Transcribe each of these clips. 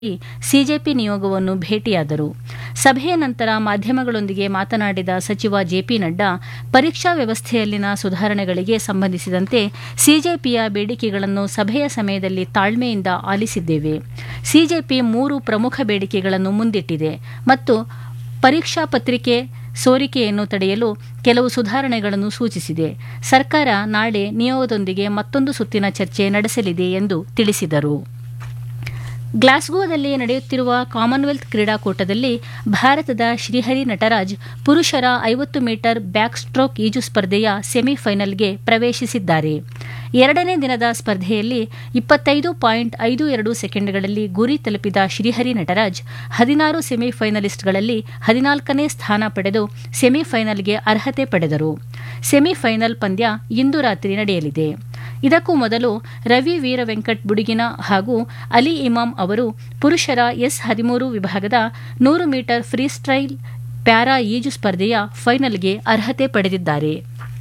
CJP ನಿಯೋಗವನ್ನು ಭೇಟಿಯಾದರು ಸಭೆಯ ನಂತರ ಮಾಧ್ಯಮಗಳೊಂದಿಗೆ ಮಾತನಾಡಿದ ಸಚಿವ ಜೆಪಿ ನಡ್ಡಾ ಪರೀಕ್ಷಾ ವ್ಯವಸ್ಥೆಯಲ್ಲಿನ ಸುಧಾರಣೆಗಳಿಗೆ ಸಂಬಂಧಿಸಿದಂತೆ ಸಿಜೆಪಿಯ ಬೇಡಿಕೆಗಳನ್ನು ಸಭೆಯ ಸಮಯದಲ್ಲಿ ತಾಳ್ಮೆಯಿಂದ ಆಲಿಸಿದ್ದೇವೆ ಸಿಜೆಪಿ ಮೂರು ಪ್ರಮುಖ ಬೇಡಿಕೆಗಳನ್ನು ಮುಂದಿಟ್ಟಿದೆ ಮತ್ತು ಪರೀಕ್ಷಾ ಪತ್ರಿಕೆ ಸೋರಿಕೆಯನ್ನು ತಡೆಯಲು ಕೆಲವು ಸುಧಾರಣೆಗಳನ್ನು ಸೂಚಿಸಿದೆ ಸರ್ಕಾರ ನಾಳೆ ನಿಯೋಗದೊಂದಿಗೆ ಮತ್ತೊಂದು ಸುತ್ತಿನ ಚರ್ಚೆ ನಡೆಸಲಿದೆ ಎಂದು ತಿಳಿಸಿದರು ಗ್ಲಾಸ್ಗೋದಲ್ಲಿ ನಡೆಯುತ್ತಿರುವ ಕಾಮನ್ವೆಲ್ತ್ ಕ್ರೀಡಾಕೂಟದಲ್ಲಿ ಭಾರತದ ಶ್ರೀಹರಿ ನಟರಾಜ್ ಪುರುಷರ ಐವತ್ತು ಮೀಟರ್ ಬ್ಯಾಕ್ ಸ್ಟ್ರೋಕ್ ಈಜು ಸ್ಪರ್ಧೆಯ ಸೆಮಿಫೈನಲ್ಗೆ ಪ್ರವೇಶಿಸಿದ್ದಾರೆ ಎರಡನೇ ದಿನದ ಸ್ಪರ್ಧೆಯಲ್ಲಿ ಇಪ್ಪತ್ತೈದು ಪಾಯಿಂಟ್ ಐದು ಎರಡು ಸೆಕೆಂಡ್ಗಳಲ್ಲಿ ಗುರಿ ತಲುಪಿದ ಶ್ರೀಹರಿ ನಟರಾಜ್ ಹದಿನಾರು ಸೆಮಿಫೈನಲಿಸ್ಟ್ಗಳಲ್ಲಿ ಹದಿನಾಲ್ಕನೇ ಸ್ಥಾನ ಪಡೆದು ಸೆಮಿಫೈನಲ್ಗೆ ಅರ್ಹತೆ ಪಡೆದರು ಸೆಮಿಫೈನಲ್ ಪಂದ್ಯ ಇಂದು ರಾತ್ರಿ ನಡೆಯಲಿದೆ ಇದಕ್ಕೂ ಮೊದಲು ರವಿ ವೀರ ವೆಂಕಟ್ ಬುಡುಗಿನ ಹಾಗೂ ಅಲಿ ಇಮಾಂ ಅವರು ಪುರುಷರ ಎಸ್ ಹದಿಮೂರು ವಿಭಾಗದ ನೂರು ಮೀಟರ್ ಫ್ರೀಸ್ಟೈಲ್ ಪ್ಯಾರಾ ಈಜು ಸ್ಪರ್ಧೆಯ ಫೈನಲ್ಗೆ ಅರ್ಹತೆ ಪಡೆದಿದ್ದಾರೆ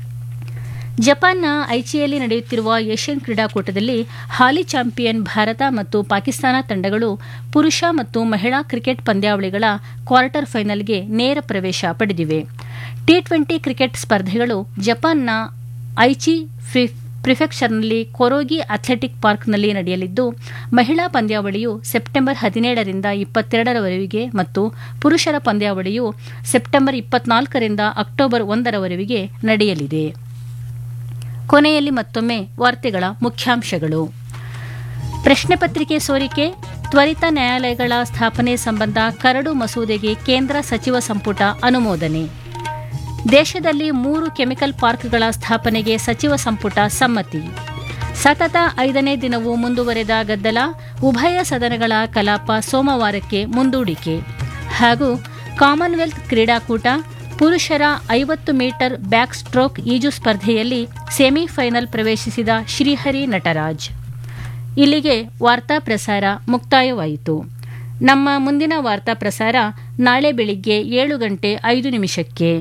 ಜಪಾನ್ನ ಐಚಿಯಲ್ಲಿ ನಡೆಯುತ್ತಿರುವ ಏಷ್ಯನ್ ಕ್ರೀಡಾಕೂಟದಲ್ಲಿ ಹಾಲಿ ಚಾಂಪಿಯನ್ ಭಾರತ ಮತ್ತು ಪಾಕಿಸ್ತಾನ ತಂಡಗಳು ಪುರುಷ ಮತ್ತು ಮಹಿಳಾ ಕ್ರಿಕೆಟ್ ಪಂದ್ಯಾವಳಿಗಳ ಕ್ವಾರ್ಟರ್ ಫೈನಲ್ಗೆ ನೇರ ಪ್ರವೇಶ ಪಡೆದಿವೆ ಟಿ ಟ್ವೆಂಟಿ ಕ್ರಿಕೆಟ್ ಸ್ಪರ್ಧೆಗಳು ಜಪಾನ್ನ ಐಚಿ ಪ್ರಿಫೆಕ್ಚರ್ನಲ್ಲಿ ಕೊರೋಗಿ ಅಥ್ಲೆಟಿಕ್ ಪಾರ್ಕ್ನಲ್ಲಿ ನಡೆಯಲಿದ್ದು ಮಹಿಳಾ ಪಂದ್ಯಾವಳಿಯು ಸೆಪ್ಟೆಂಬರ್ ಹದಿನೇಳರಿಂದ ಇಪ್ಪತ್ತೆರಡರವರೆಗೆ ಮತ್ತು ಪುರುಷರ ಪಂದ್ಯಾವಳಿಯು ಸೆಪ್ಟೆಂಬರ್ ಇಪ್ಪತ್ನಾಲ್ಕರಿಂದ ಅಕ್ಟೋಬರ್ ಒಂದರವರೆಗೆ ನಡೆಯಲಿದೆ ಕೊನೆಯಲ್ಲಿ ಮತ್ತೊಮ್ಮೆ ವಾರ್ತೆಗಳ ಮುಖ್ಯಾಂಶಗಳು ಪ್ರಶ್ನೆ ಪತ್ರಿಕೆ ಸೋರಿಕೆ ತ್ವರಿತ ನ್ಯಾಯಾಲಯಗಳ ಸ್ಥಾಪನೆ ಸಂಬಂಧ ಕರಡು ಮಸೂದೆಗೆ ಕೇಂದ್ರ ಸಚಿವ ಸಂಪುಟ ಅನುಮೋದನೆ ದೇಶದಲ್ಲಿ ಮೂರು ಕೆಮಿಕಲ್ ಪಾರ್ಕ್ಗಳ ಸ್ಥಾಪನೆಗೆ ಸಚಿವ ಸಂಪುಟ ಸಮ್ಮತಿ ಸತತ ಐದನೇ ದಿನವೂ ಮುಂದುವರೆದ ಗದ್ದಲ ಉಭಯ ಸದನಗಳ ಕಲಾಪ ಸೋಮವಾರಕ್ಕೆ ಮುಂದೂಡಿಕೆ ಹಾಗೂ ಕಾಮನ್ವೆಲ್ತ್ ಕ್ರೀಡಾಕೂಟ ಪುರುಷರ ಐವತ್ತು ಮೀಟರ್ ಬ್ಯಾಕ್ ಸ್ಟ್ರೋಕ್ ಈಜು ಸ್ಪರ್ಧೆಯಲ್ಲಿ ಸೆಮಿಫೈನಲ್ ಪ್ರವೇಶಿಸಿದ ಶ್ರೀಹರಿ ನಟರಾಜ್ ಇಲ್ಲಿಗೆ ವಾರ್ತಾ ಪ್ರಸಾರ ಮುಕ್ತಾಯವಾಯಿತು ನಮ್ಮ ಮುಂದಿನ ವಾರ್ತಾ ಪ್ರಸಾರ ನಾಳೆ ಬೆಳಿಗ್ಗೆ ಏಳು ಗಂಟೆ ಐದು ನಿಮಿಷಕ್ಕೆ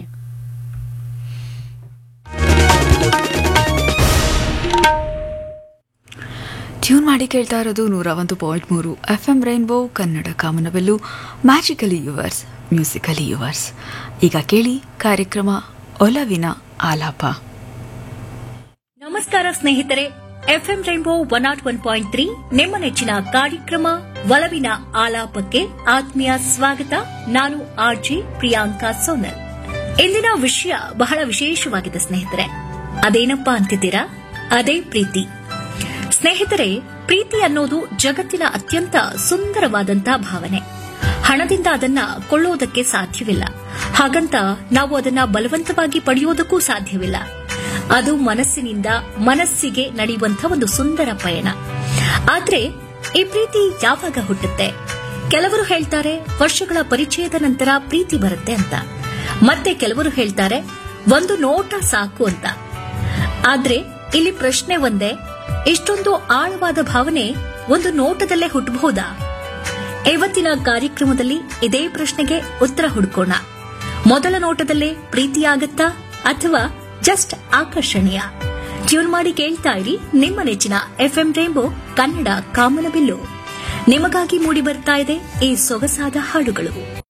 ಟ್ಯೂನ್ ಮಾಡಿ ಕೇಳ್ತಾ ಇರೋದು ನೂರ ಒಂದು ಪಾಯಿಂಟ್ ಮೂರು ಎಫ್ ಎಂ ರೈನ್ಬೋ ಕನ್ನಡ ಕಾಮನವೆಲ್ಲು ಮ್ಯಾಜಿಕಲಿ ಯುವರ್ಸ್ ಮ್ಯೂಸಿಕಲಿ ಯುವರ್ಸ್ ಈಗ ಕೇಳಿ ಕಾರ್ಯಕ್ರಮ ಒಲವಿನ ಆಲಾಪ ನಮಸ್ಕಾರ ಸ್ನೇಹಿತರೆ FM rainbow one nought one point three ನಿಮ್ಮ ನೆಚ್ಚಿನ ಕಾರ್ಯಕ್ರಮ ಒಲವಿನ ಆಲಾಪಕ್ಕೆ ಆತ್ಮೀಯ ಸ್ವಾಗತ ನಾನು ಆರ್ಜಿ ಪ್ರಿಯಾಂಕಾ ಸೋನಲ್ ಇಂದಿನ ವಿಷಯ ಬಹಳ ವಿಶೇಷವಾಗಿದೆ ಸ್ನೇಹಿತರೆ ಅದೇನಪ್ಪಾ ಅಂತಿದ್ದೀರಾ ಅದೇ ಪ್ರೀತಿ ಸ್ನೇಹಿತರೆ ಪ್ರೀತಿ ಅನ್ನೋದು ಜಗತ್ತಿನ ಅತ್ಯಂತ ಸುಂದರವಾದಂತಹ ಭಾವನೆ ಹಣದಿಂದ ಅದನ್ನ ಕೊಳ್ಳುವುದಕ್ಕೆ ಸಾಧ್ಯವಿಲ್ಲ ಹಾಗಂತ ನಾವು ಅದನ್ನ ಬಲವಂತವಾಗಿ ಪಡೆಯುವುದಕ್ಕೂ ಸಾಧ್ಯವಿಲ್ಲ ಅದು ಮನಸ್ಸಿನಿಂದ ಮನಸ್ಸಿಗೆ ನಡೆಯುವಂತಹ ಒಂದು ಸುಂದರ ಪಯಣ ಆದ್ರೆ ಈ ಪ್ರೀತಿ ಯಾವಾಗ ಹುಟ್ಟುತ್ತೆ ಕೆಲವರು ಹೇಳ್ತಾರೆ ವರ್ಷಗಳ ಪರಿಚಯದ ನಂತರ ಪ್ರೀತಿ ಬರುತ್ತೆ ಅಂತ ಮತ್ತೆ ಕೆಲವರು ಹೇಳ್ತಾರೆ ಒಂದು ನೋಟ ಸಾಕು ಅಂತ ಆದ್ರೆ ಇಲ್ಲಿ ಪ್ರಶ್ನೆ ಒಂದೇ ಇಷ್ಟೊಂದು ಆಳವಾದ ಭಾವನೆ ಒಂದು ನೋಟದಲ್ಲೇ ಹುಟ್ಟಬಹುದಾ ಇವತ್ತಿನ ಕಾರ್ಯಕ್ರಮದಲ್ಲಿ ಇದೇ ಪ್ರಶ್ನೆಗೆ ಉತ್ತರ ಹುಡುಕೋಣ ಮೊದಲ ನೋಟದಲ್ಲೇ ಪ್ರೀತಿಯಾಗತ್ತಾ ಅಥವಾ ಜಸ್ಟ್ ಆಕರ್ಷಣೀಯ ಟ್ಯೂನ್ ಮಾಡಿ ಕೇಳ್ತಾ ಇರಿ ನಿಮ್ಮ ನೆಚ್ಚಿನ ಎಫ್ಎಂ ರೇಂಬೋ ಕನ್ನಡ ಕಾಮನಬಿಲ್ಲು ನಿಮಗಾಗಿ ಮೂಡಿ ಬರ್ತಾ ಇದೆ ಈ ಸೊಗಸಾದ ಹಾಡುಗಳು